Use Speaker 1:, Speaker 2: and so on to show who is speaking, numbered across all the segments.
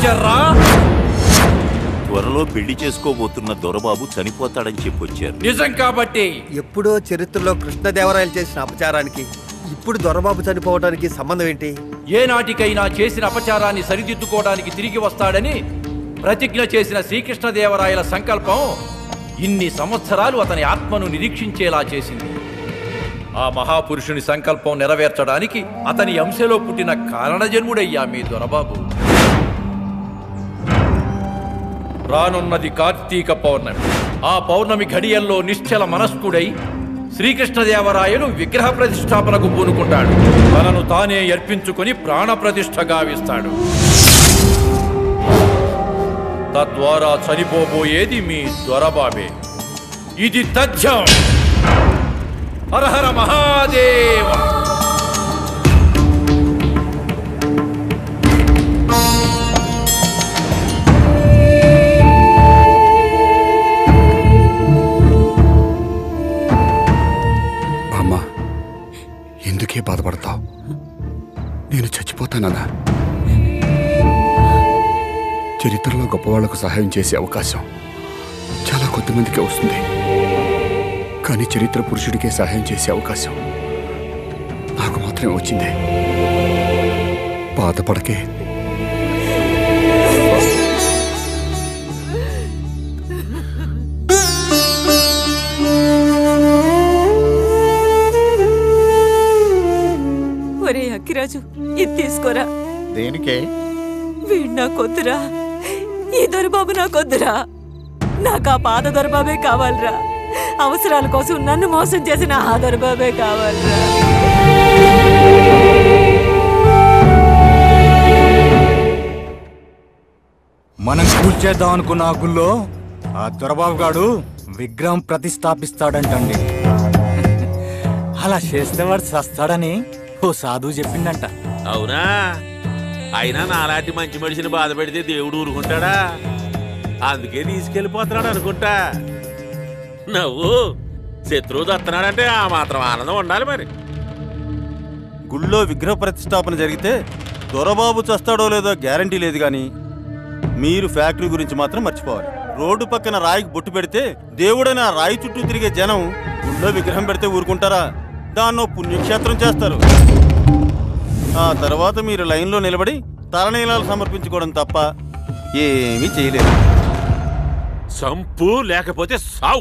Speaker 1: చెప్పొచ్చారా
Speaker 2: త్వరలో పెళ్లి చేసుకోబోతున్న దొరబాబు చనిపోతాడని చెప్పొచ్చారు
Speaker 1: నిజం కాబట్టి
Speaker 3: ఎప్పుడో చరిత్రలో కృష్ణదేవరాయలు చేసిన అపచారానికి ఇప్పుడు దొరబాబు చనిపోవడానికి సంబంధం ఏంటి
Speaker 1: ఏనాటికైనా చేసిన అపచారాన్ని సరిదిద్దుకోవడానికి తిరిగి వస్తాడని ప్రతిజ్ఞ చేసిన శ్రీకృష్ణదేవరాయల సంకల్పం ఇన్ని సంవత్సరాలు అతని ఆత్మను నిరీక్షించేలా చేసింది ఆ మహాపురుషుని సంకల్పం నెరవేర్చడానికి అతని అంశలో పుట్టిన కారణజన్ముడయ్యా మీ దొరబాబు రానున్నది కార్తీక పౌర్ణమి ఆ పౌర్ణమి ఘడియల్లో నిశ్చల మనస్కుడై శ్రీకృష్ణదేవరాయలు విగ్రహ ప్రతిష్టాపనకు పూనుకుంటాడు తనను తానే అర్పించుకొని ప్రాణ ప్రతిష్ఠ గావిస్తాడు తద్వారా చనిపోబోయేది మీ దొరబాబే ఇది తథ్యం హరహర మహాదేవ
Speaker 4: అమ్మా ఎందుకే బాధపడతావు నేను చచ్చిపోతానన్నా చరిత్రలో గొప్పవాళ్లకు సహాయం చేసే అవకాశం చాలా కొద్దిమందికే వస్తుంది కానీ చరిత్ర పురుషుడికే సహాయం చేసే అవకాశం నాకు మాత్రమే వచ్చింది బాధపడకే
Speaker 5: ఒరే అక్కిరాజు ఇది తీసుకోరా
Speaker 6: దేనికే
Speaker 5: వీడు నాకొద్దురా ఈ దొరబాబు నాకొద్దురా నాకు ఆ పాత దొరబాబే కావాలిరా అవసరాల కోసం నన్ను మోసం చేసిన ఆ దొరబాబే కావాలిరా
Speaker 7: మనం కూల్చేద్దాం అనుకున్న ఆ గుళ్ళో ఆ దొరబాబు గాడు విగ్రహం ప్రతిష్టాపిస్తాడంటండి అలా చేస్తే వాడు సస్తాడని ఓ సాధువు చెప్పిండంట
Speaker 8: అవునా అయినా నాలాంటి మంచి మనిషిని బాధ పెడితే దేవుడు ఊరుకుంటాడా అందుకే తీసుకెళ్ళిపోతున్నాడు అనుకుంటా నవ్వు శత్రువు దత్తనాడంటే ఆ మాత్రం ఆనందం ఉండాలి మరి
Speaker 9: గుళ్ళో విగ్రహ ప్రతిష్టాపన జరిగితే దొరబాబు చస్తాడో లేదో గ్యారంటీ లేదు కానీ మీరు ఫ్యాక్టరీ గురించి మాత్రం మర్చిపోవాలి రోడ్డు పక్కన రాయికి బొట్టు పెడితే దేవుడని ఆ రాయి చుట్టూ తిరిగే జనం గుళ్ళో విగ్రహం పెడితే ఊరుకుంటారా దాన్నో పుణ్యక్షేత్రం చేస్తారు ఆ తర్వాత మీరు లైన్లో నిలబడి తలనీలాలు సమర్పించుకోవడం తప్ప ఏమీ చేయలేరు
Speaker 8: సంపు లేకపోతే సావు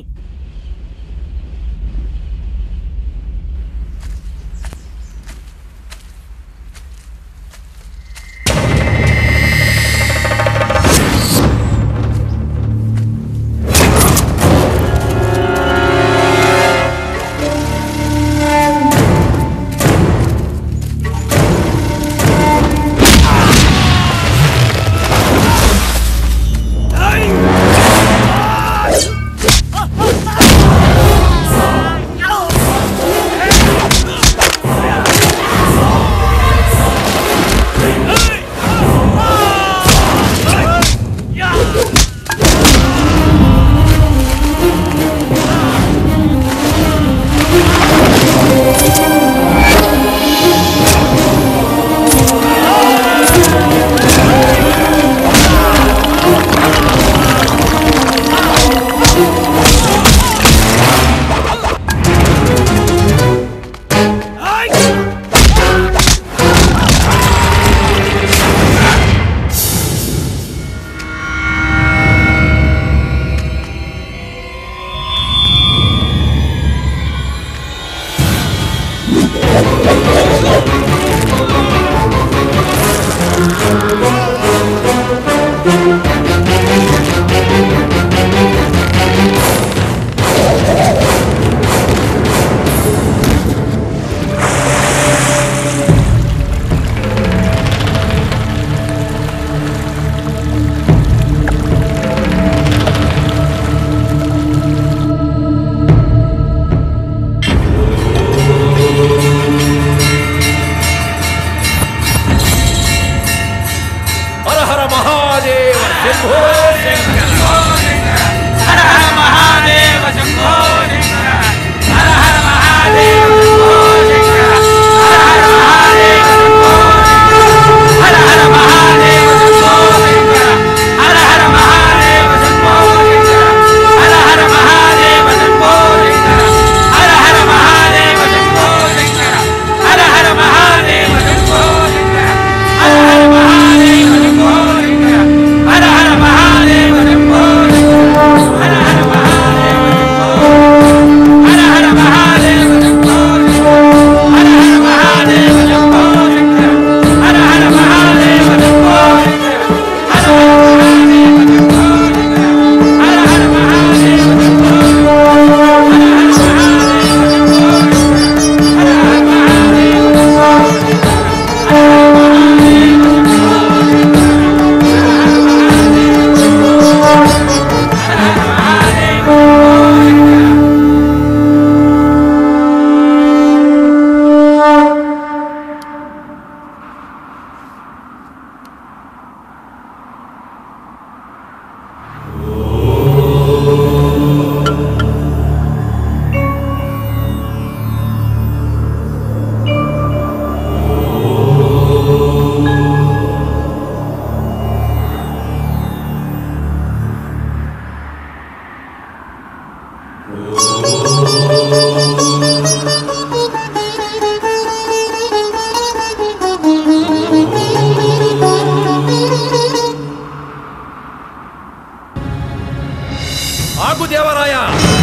Speaker 1: ఆగు దేవరాయ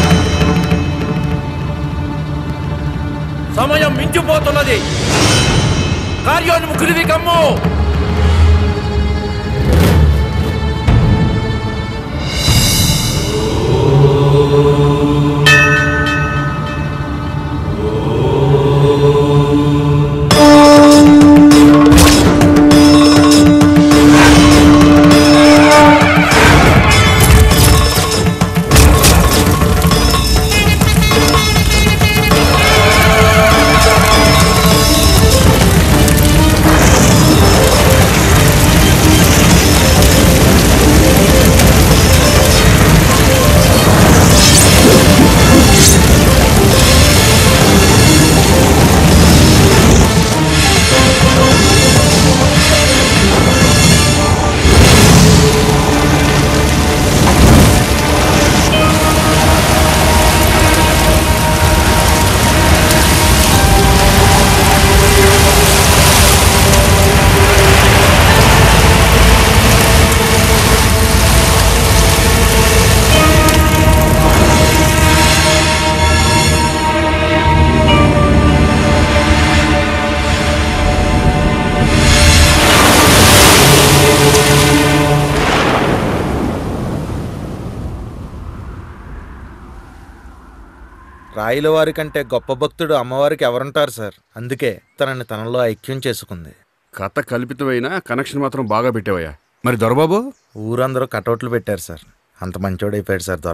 Speaker 1: సమయం మించిపోతున్నది కార్యోన్ముఖుడివి కమ్ము
Speaker 6: రాయిల వారి కంటే గొప్ప భక్తుడు అమ్మవారికి ఎవరుంటారు సార్ అందుకే తనని తనలో ఐక్యం చేసుకుంది
Speaker 4: కథ కల్పితమైన కనెక్షన్ మాత్రం బాగా పెట్టావయ్యా మరి దొరబాబు
Speaker 6: ఊరందరూ కటౌట్లు పెట్టారు సార్ అంత మంచోడైపోయాడు సార్ దొర